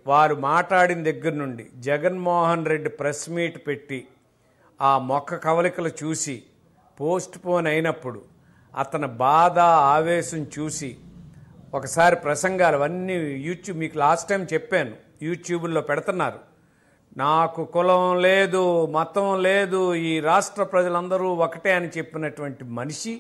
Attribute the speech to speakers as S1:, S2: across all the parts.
S1: వారు మాట్లాడిన దగ్గర నుండి జగన్మోహన్ రెడ్డి ప్రెస్ మీట్ పెట్టి ఆ మొక్క కవలికలు చూసి పోస్ట్ పోన్ అయినప్పుడు అతని బాధ ఆవేశం చూసి ఒకసారి ప్రసంగాలు అవన్నీ యూట్యూబ్ మీకు లాస్ట్ టైం చెప్పాను యూట్యూబ్లో పెడుతున్నారు నాకు కులం లేదు మతం లేదు ఈ రాష్ట్ర ప్రజలందరూ ఒకటే అని చెప్పినటువంటి మనిషి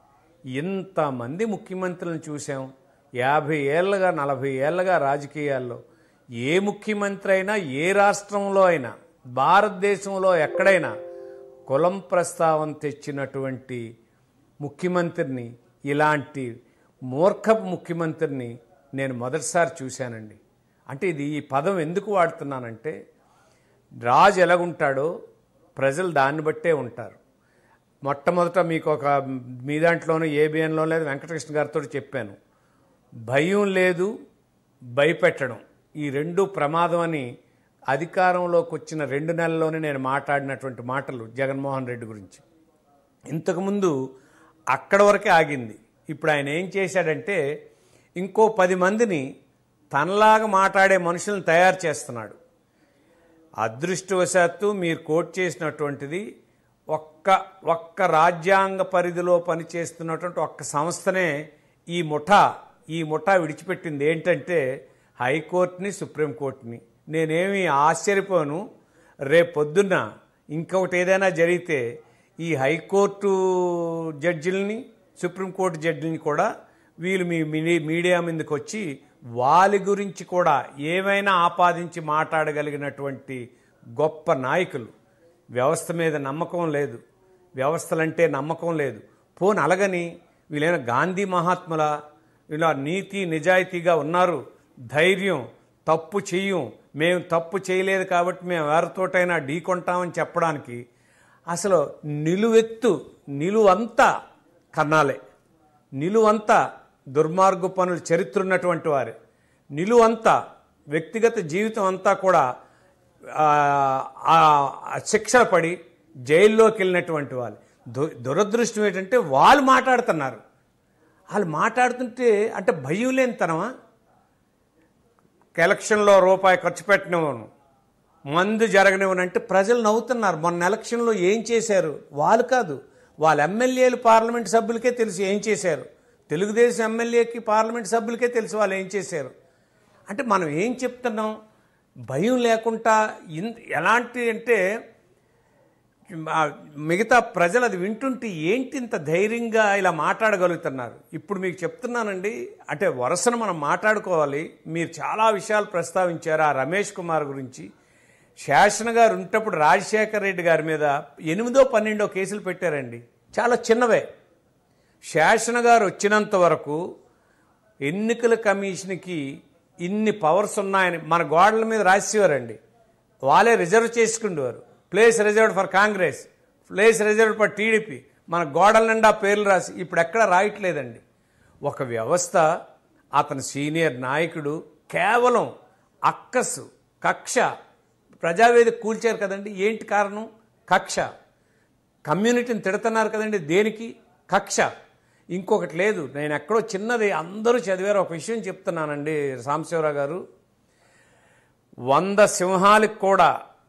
S1: ఇంతమంది ముఖ్యమంత్రులను చూసాం యాభై ఏళ్ళగా నలభై ఏళ్ళగా రాజకీయాల్లో ఏ ముఖ్యమంత్రి అయినా ఏ రాష్ట్రంలో అయినా భారతదేశంలో ఎక్కడైనా కులం ప్రస్తావన తెచ్చినటువంటి ముఖ్యమంత్రిని ఇలాంటి మూర్ఖపు ముఖ్యమంత్రిని నేను మొదటిసారి చూశానండి అంటే ఇది ఈ పదం ఎందుకు వాడుతున్నానంటే రాజు ఎలాగుంటాడో ప్రజలు దాన్ని బట్టే ఉంటారు మొట్టమొదట మీకు ఒక మీ దాంట్లోనూ ఏబిఎన్లో లేదు వెంకటకృష్ణ గారితో చెప్పాను భయం లేదు భయపెట్టడం ఈ రెండు ప్రమాదం అని అధికారంలోకి వచ్చిన రెండు నెలల్లోనే నేను మాట్లాడినటువంటి మాటలు జగన్మోహన్ రెడ్డి గురించి ఇంతకుముందు అక్కడ వరకే ఆగింది ఇప్పుడు ఆయన ఏం చేశాడంటే ఇంకో పది మందిని తనలాగా మాట్లాడే మనుషులను తయారు చేస్తున్నాడు అదృష్టవశాత్తు మీరు కోట్ చేసినటువంటిది ఒక్క ఒక్క రాజ్యాంగ పరిధిలో పనిచేస్తున్నటువంటి ఒక్క సంస్థనే ఈ ముఠా ఈ ముఠా విడిచిపెట్టింది ఏంటంటే హైకోర్టుని సుప్రీంకోర్టుని నేనేమి ఆశ్చర్యపోను రేపు పొద్దున్న ఇంకొకటి ఏదైనా జరిగితే ఈ హైకోర్టు జడ్జిల్ని సుప్రీంకోర్టు జడ్జిల్ని కూడా వీళ్ళు మీ మీడి- మీడియా మీదకి వచ్చి వాళ్ళ గురించి కూడా ఏమైనా ఆపాదించి మాట్లాడగలిగినటువంటి గొప్ప నాయకులు వ్యవస్థ మీద నమ్మకం లేదు వ్యవస్థలంటే నమ్మకం లేదు పోని అలగని వీళ్ళైనా గాంధీ మహాత్ముల ఇలా నీతి నిజాయితీగా ఉన్నారు ధైర్యం తప్పు చెయ్యం మేము తప్పు చేయలేదు కాబట్టి మేము ఎవరితోటైనా ఢీకొంటామని చెప్పడానికి అసలు నిలువెత్తు నిలువంతా కన్నాలే నిలువంతా దుర్మార్గు పనులు చరిత్ర ఉన్నటువంటి వారే నిలువంతా వ్యక్తిగత జీవితం అంతా కూడా ఆ, ఆ, ఆ శిక్షలు పడి జైల్లోకి వెళ్ళినటువంటి వాళ్ళు దు దురదృష్టం ఏంటంటే వాళ్ళు మాట్లాడుతున్నారు వాళ్ళు మాట్లాడుతుంటే అంటే భయం లేనితనమా ఎలక్షన్లో రూపాయి ఖర్చు పెట్టనివ్వను మందు జరగనివ్వనంటే ప్రజలు నవ్వుతున్నారు మొన్న ఎలక్షన్లో ఏం చేశారు వాళ్ళు కాదు వాళ్ళ ఎమ్మెల్యేలు పార్లమెంట్ సభ్యులకే తెలుసు ఏం చేశారు తెలుగుదేశం ఎమ్మెల్యేకి పార్లమెంట్ సభ్యులకే తెలుసు వాళ్ళు ఏం చేశారు అంటే మనం ఏం చెప్తున్నాం భయం లేకుండా ఇన్ ఎలాంటి అంటే ఆ మిగతా ప్రజలు అది వింటుంటే ఏంటి ఇంత ధైర్యంగా ఇలా మాట్లాడగలుగుతున్నారు ఇప్పుడు మీకు చెప్తున్నానండి అంటే వరుసను మనం మాట్లాడుకోవాలి మీరు చాలా విషయాలు ప్రస్తావించారు ఆ రమేష్ కుమార్ గురించి శాసన గారు ఉంటప్పుడు రాజశేఖర రెడ్డి గారి మీద ఎనిమిదో పన్నెండో కేసులు పెట్టారండి చాలా చిన్నవే శాసన గారు వచ్చినంత వరకు ఎన్నికల కమిషన్కి ఇన్ని పవర్స్ ఉన్నాయని మన గోడల మీద రాసేవారండి వాళ్ళే రిజర్వ్ చేసుకుండేవారు place reserved for Congress place reserved for TDP మన గోడల నిండా పేర్లు రాసి ఇప్పుడు ఎక్కడ రాయట్లేదండి ఒక వ్యవస్థ అతని సీనియర్ నాయకుడు కేవలం అక్కసు కక్ష ప్రజావేదిక కూల్చారు కదండి ఏంటి కారణం కక్ష కమ్యూనిటీని తిడుతున్నారు కదండి దేనికి కక్ష ఇంకొకటి లేదు నేను ఎక్కడో చిన్నది అందరూ చదివారు ఒక విషయం చెప్తున్నానండి సాంబశివరావు గారు వంద సింహాలకు కూడా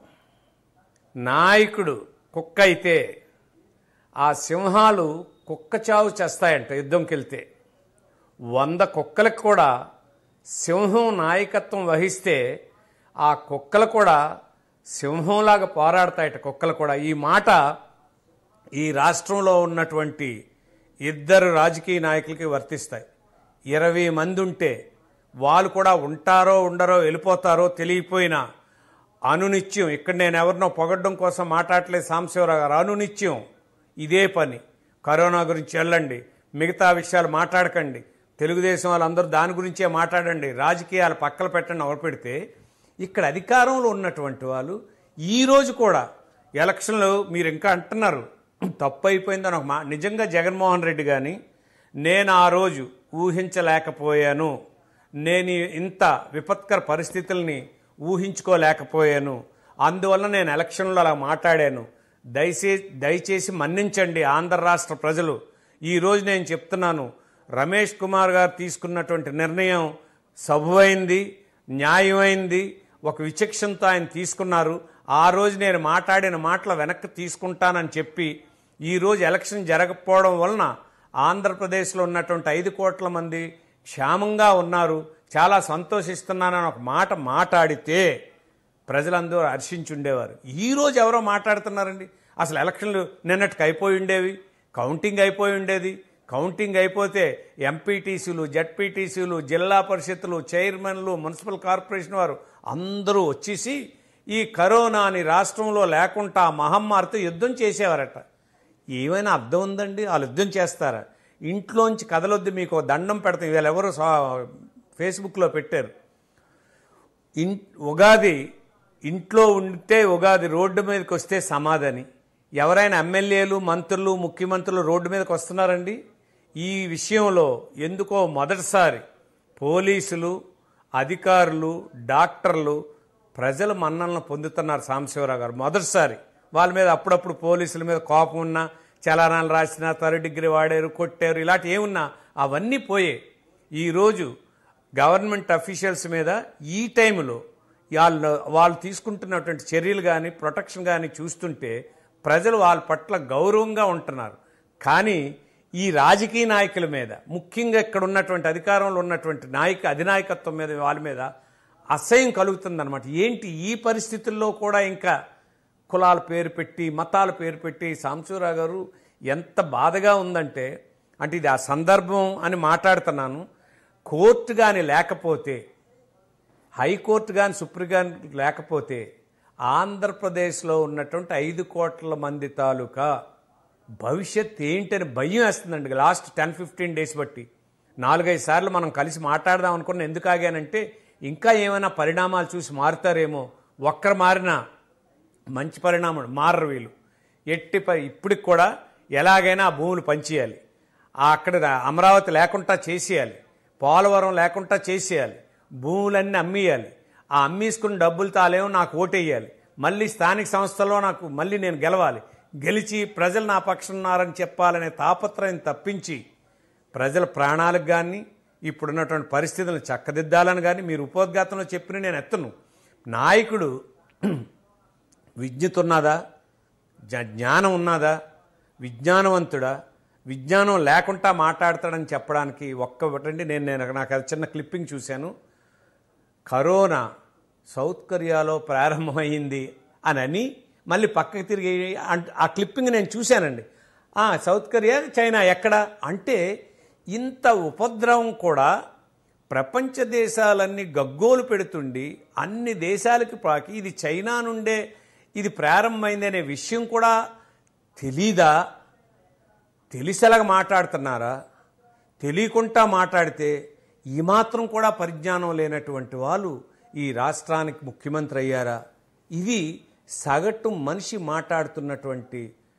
S1: నాయకుడు కుక్క అయితే ఆ సింహాలు కుక్క చావు చేస్తాయంట యుద్ధంకి వెళ్తే వంద కుక్కలకు కూడా సింహం నాయకత్వం వహిస్తే ఆ కుక్కలు కూడా సింహంలాగా పోరాడతాయట కుక్కలు కూడా ఈ మాట ఈ రాష్ట్రంలో ఉన్నటువంటి ఇద్దరు రాజకీయ నాయకులకి వర్తిస్తాయి ఇరవై మంది ఉంటే వాళ్ళు కూడా ఉంటారో ఉండరో వెళ్ళిపోతారో తెలియపోయినా అనునిత్యం ఇక్కడ నేను ఎవరినో పొగడ్డం కోసం మాట్లాడలేదు సాంబశివరావు గారు అనునిత్యం ఇదే పని కరోనా గురించి వెళ్ళండి మిగతా విషయాలు మాట్లాడకండి తెలుగుదేశం వాళ్ళందరూ దాని గురించే మాట్లాడండి రాజకీయాలు పక్కన పెట్టండి ఎవరు పెడితే ఇక్కడ అధికారంలో ఉన్నటువంటి వాళ్ళు ఈ రోజు కూడా ఎలక్షన్లు మీరు ఇంకా అంటున్నారు తప్పు అయిపోయిందని ఒక మా నిజంగా జగన్మోహన్ రెడ్డి కానీ నేను ఆ రోజు ఊహించలేకపోయాను నేను ఇంత విపత్కర పరిస్థితుల్ని ఊహించుకోలేకపోయాను అందువల్ల నేను ఎలక్షన్లో అలా మాట్లాడాను దయచేసి దయచేసి మన్నించండి ఆంధ్ర రాష్ట్ర ప్రజలు ఈరోజు నేను చెప్తున్నాను రమేష్ కుమార్ గారు తీసుకున్నటువంటి నిర్ణయం సబువైంది న్యాయమైంది ఒక విచక్షణతో ఆయన తీసుకున్నారు ఆ రోజు నేను మాట్లాడిన మాటల వెనక్కి తీసుకుంటానని చెప్పి ఈ రోజు ఎలక్షన్ జరగకపోవడం వలన ఆంధ్రప్రదేశ్లో ఉన్నటువంటి ఐదు కోట్ల మంది క్షేమంగా ఉన్నారు చాలా సంతోషిస్తున్నానని ఒక మాట మాట్లాడితే ప్రజలందరూ హర్షించుండేవారు ఈ రోజు ఎవరో మాట్లాడుతున్నారండి అసలు ఎలక్షన్లు నిన్నటికి అయిపోయి ఉండేవి కౌంటింగ్ అయిపోయి ఉండేది కౌంటింగ్ అయిపోతే ఎంపీటీసీలు జడ్పీటీసీలు జిల్లా పరిషత్తులు చైర్మన్లు మున్సిపల్ కార్పొరేషన్ వారు అందరూ వచ్చేసి ఈ కరోనాని రాష్ట్రంలో లేకుండా ఆ మహమ్మారితో యుద్ధం చేసేవారట ఏమైనా అర్థం ఉందండి వాళ్ళు యుద్ధం చేస్తారా ఇంట్లోంచి కదలొద్దు మీకు ఓ దండం పెడతాం ఇవాళ ఎవరు సా- ఫేస్బుక్లో పెట్టారు ఇన్ ఉగాది ఇంట్లో ఉంటే ఉగాది రోడ్డు మీదకి వస్తే సమాధని ఎవరైనా ఎమ్మెల్యేలు మంత్రులు ముఖ్యమంత్రులు రోడ్డు మీదకి వస్తున్నారండి ఈ విషయంలో ఎందుకో మొదటిసారి పోలీసులు అధికారులు డాక్టర్లు ప్రజల మన్నలను పొందుతున్నారు సాంబశివరావు గారు మొదటిసారి వాళ్ళ మీద అప్పుడప్పుడు పోలీసుల మీద కోపం ఉన్నా చలానాలు రాసినా థర్డ్ డిగ్రీ వాడారు కొట్టారు ఇలాంటి ఏమున్నా అవన్నీ పోయే ఈరోజు గవర్నమెంట్ అఫీషియల్స్ మీద ఈ టైంలో వాళ్ళు వాళ్ళు తీసుకుంటున్నటువంటి చర్యలు కానీ ప్రొటెక్షన్ కానీ చూస్తుంటే ప్రజలు వాళ్ళ పట్ల గౌరవంగా ఉంటున్నారు కానీ ఈ రాజకీయ నాయకుల మీద ముఖ్యంగా ఇక్కడ ఉన్నటువంటి అధికారంలో ఉన్నటువంటి నాయక అధినాయకత్వం మీద వాళ్ళ మీద అసహ్యం కలుగుతుందన్నమాట ఏంటి ఈ పరిస్థితుల్లో కూడా ఇంకా కులాల పేరు పెట్టి మతాల పేరు పెట్టి సాంబశివరావు గారు ఎంత బాధగా ఉందంటే అంటే ఇది ఆ సందర్భం అని మాట్లాడుతున్నాను కోర్టు కానీ లేకపోతే హైకోర్టు కానీ సుప్రీం కానీ లేకపోతే ఆంధ్రప్రదేశ్లో ఉన్నటువంటి ఐదు కోట్ల మంది తాలూకా భవిష్యత్ ఏంటని భయం వేస్తుందండి లాస్ట్ టెన్ ఫిఫ్టీన్ డేస్ బట్టి నాలుగైదు సార్లు మనం కలిసి మాట్లాడదాం అనుకున్న ఎందుకు ఆగానంటే ఇంకా ఏమైనా పరిణామాలు చూసి మారుతారేమో ఒక్కరు మారినా మంచి పరిణామం మారరు వీళ్ళు ఎట్టి ప ఇప్పటికి కూడా ఎలాగైనా ఆ భూములు పంచేయాలి ఆ అక్కడ అమరావతి లేకుండా చేసేయాలి పోలవరం లేకుండా చేసేయాలి భూములన్నీ అమ్మేయాలి ఆ అమ్మేసుకున్న డబ్బులు తాలేమో నాకు ఓటేయాలి మళ్ళీ స్థానిక సంస్థల్లో నాకు మళ్ళీ నేను గెలవాలి గెలిచి ప్రజలు నా పక్షం ఉన్నారని చెప్పాలనే తాపత్రయం తప్పించి ప్రజల ప్రాణాలకు కానీ ఇప్పుడున్నటువంటి పరిస్థితులను చక్కదిద్దాలని కానీ మీరు ఉపోద్ఘాతంలో చెప్పిన నేను ఎత్తను నాయకుడు విజ్ఞత ఉన్నదా జ- జ్ఞానం ఉన్నదా విజ్ఞానవంతుడా విజ్ఞానం లేకుండా మాట్లాడతాడని చెప్పడానికి ఒక్క ఒకటండి నేను నేను నాకు అది చిన్న క్లిప్పింగ్ చూశాను కరోనా సౌత్ కొరియాలో ప్రారంభమైంది అని అని మళ్ళీ పక్కకి తిరిగి అంట్- ఆ క్లిప్పింగ్ నేను చూశానండి ఆ, సౌత్ కొరియా చైనా ఎక్కడ అంటే ఇంత ఉపద్రవం కూడా ప్రపంచ దేశాలన్నీ గగ్గోలు పెడుతుండి అన్ని దేశాలకు పాకి ఇది చైనా నుండే ఇది ప్రారంభమైంది అనే విషయం కూడా తెలీదా తెలిసేలాగా మాట్లాడుతున్నారా తెలియకుండా మాట్లాడితే ఈ మాత్రం కూడా పరిజ్ఞానం లేనటువంటి వాళ్ళు ఈ రాష్ట్రానికి ముఖ్యమంత్రి అయ్యారా ఇది సగటు మనిషి మాట్లాడుతున్నటువంటి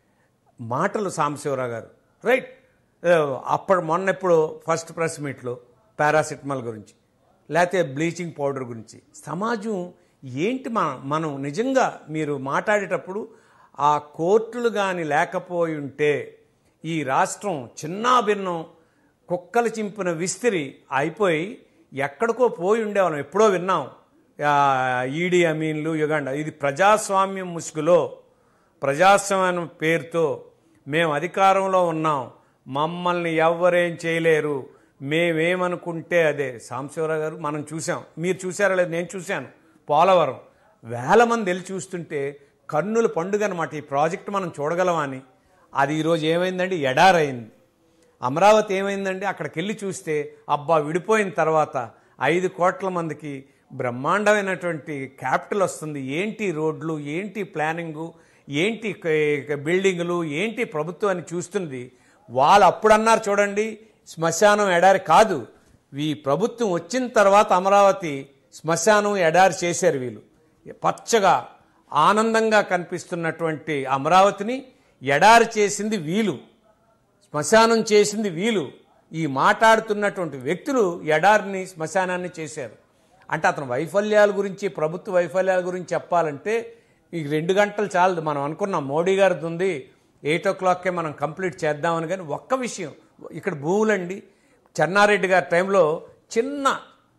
S1: మాటలు సాంబశివరావు గారు రైట్ ఏ, అప్పుడు మొన్న ఎప్పుడు ఫస్ట్ ప్రెస్ మీట్లో పారాసిటమాల్ గురించి లేకపోతే బ్లీచింగ్ పౌడర్ గురించి సమాజం ఏంటి మనం మనం నిజంగా మీరు మాట్లాడేటప్పుడు ఆ కోర్టులు కానీ లేకపోయి ఉంటే ఈ రాష్ట్రం చిన్నాభిన్నం కుక్కలు చింపిన విస్తిరి అయిపోయి ఎక్కడికో పోయి ఉండేవాళ్ళం ఎప్పుడో విన్నాం ఆ, ఈడీ అమీన్లు యుగండ ఇది ప్రజాస్వామ్యం ముసుగులో ప్రజాస్వామ్యం పేరుతో మేము అధికారంలో ఉన్నాం మమ్మల్ని ఎవ్వరేం చేయలేరు మేమేమనుకుంటే అదే సాంబశివరావు గారు మనం చూసాం మీరు చూసారా లేదు నేను చూశాను పోలవరం వేల మంది వెళ్ళి చూస్తుంటే కన్నుల పండుగ అనమాట ఈ ప్రాజెక్ట్ మనం చూడగలమా అని అది ఈరోజు ఏమైందండి ఎడారైంది అమరావతి ఏమైందండి అక్కడికి వెళ్ళి చూస్తే అబ్బా విడిపోయిన తర్వాత ఐదు కోట్ల మందికి బ్రహ్మాండమైనటువంటి క్యాపిటల్ వస్తుంది ఏంటి రోడ్లు ఏంటి ప్లానింగు ఏంటి క- బిల్డింగులు ఏంటి ప్రభుత్వం అని చూస్తుంది వాళ్ళు అప్పుడు అన్నారు చూడండి శ్మశానం ఎడారి కాదు ఈ ప్రభుత్వం వచ్చిన తర్వాత అమరావతి శ్మశానం ఎడారి చేశారు వీళ్ళు పచ్చగా ఆనందంగా కనిపిస్తున్నటువంటి అమరావతిని ఎడారి చేసింది వీలు శ్మశానం చేసింది వీలు ఈ మాట్లాడుతున్నటువంటి వ్యక్తులు ఎడారిని శ్మశానాన్ని చేశారు అంటే అతను వైఫల్యాల గురించి ప్రభుత్వ వైఫల్యాల గురించి చెప్పాలంటే ఈ రెండు గంటలు చాలదు మనం అనుకున్నాం మోడీ గారిది ఉంది ఎయిట్ ఓ క్లాక్కే మనం కంప్లీట్ చేద్దామని కానీ ఒక్క విషయం ఇక్కడ భూములండి చెన్నారెడ్డి గారి టైంలో చిన్న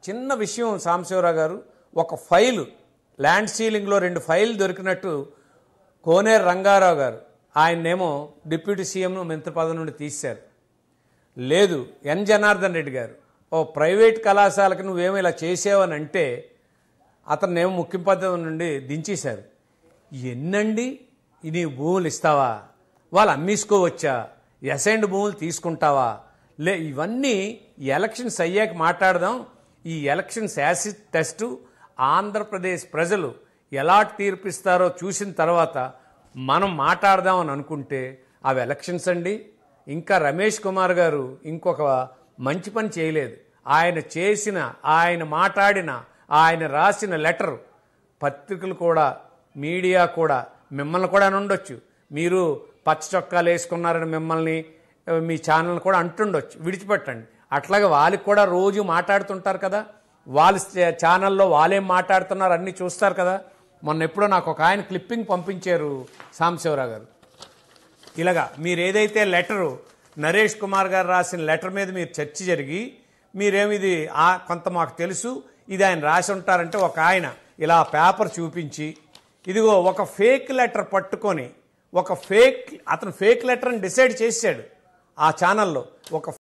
S1: చిన్న విషయం సాంబశివరావు గారు ఒక ఫైలు ల్యాండ్ సీలింగ్లో రెండు ఫైల్ దొరికినట్టు కోనేరు రంగారావు గారు ఆయన్నేమో డిప్యూటీ సీఎం మంత్రి పదవి నుండి తీశారు లేదు ఎన్ జనార్దన్ రెడ్డి గారు ఓ ప్రైవేట్ కళాశాలకు నువ్వేమో ఇలా చేసావని అంటే అతన్నేమో ముఖ్య పదవి నుండి దించేశారు ఎన్నండి నీ భూములు ఇస్తావా వాళ్ళు అమ్మేసుకోవచ్చా ఎసైండ్ భూములు తీసుకుంటావా లే ఇవన్నీ ఎలక్షన్స్ అయ్యాక మాట్లాడదాం ఈ ఎలక్షన్స్ యాసిడ్ టెస్టు ఆంధ్రప్రదేశ్ ప్రజలు ఎలా తీర్పిస్తారో చూసిన తర్వాత మనం మాట్లాడదాం అని అనుకుంటే అవి ఎలక్షన్స్ అండి ఇంకా రమేష్ కుమార్ గారు ఇంకొక మంచి పని చేయలేదు ఆయన చేసిన ఆయన మాట్లాడిన ఆయన రాసిన లెటర్ పత్రికలు కూడా మీడియా కూడా మిమ్మల్ని కూడా అని ఉండొచ్చు మీరు పచ్చ చొక్కాలు వేసుకున్నారని మిమ్మల్ని ఆ, మీ ఛానల్ కూడా అంటుండొచ్చు విడిచిపెట్టండి అట్లాగే వాళ్ళకి కూడా రోజు మాట్లాడుతుంటారు కదా వాళ్ళ చ- ఛానల్లో వాళ్ళేం మాట్లాడుతున్నారు అన్నీ చూస్తారు కదా మొన్న ఎప్పుడో నాకు ఒక ఆయన క్లిప్పింగ్ పంపించారు సాంబశివరావు గారు ఇలాగా మీరు ఏదైతే లెటరు నరేష్ కుమార్ గారు రాసిన లెటర్ మీద మీరు చర్చ జరిగి మీరేమిది ఆ కొంత మాకు తెలుసు ఇది ఆయన రాసి ఉంటారంటే ఒక ఆయన ఇలా పేపర్ చూపించి ఇదిగో ఒక ఫేక్ లెటర్ పట్టుకొని ఒక ఫేక్ అతను ఫేక్ లెటర్ని డిసైడ్ చేశాడు ఆ ఛానల్లో ఒక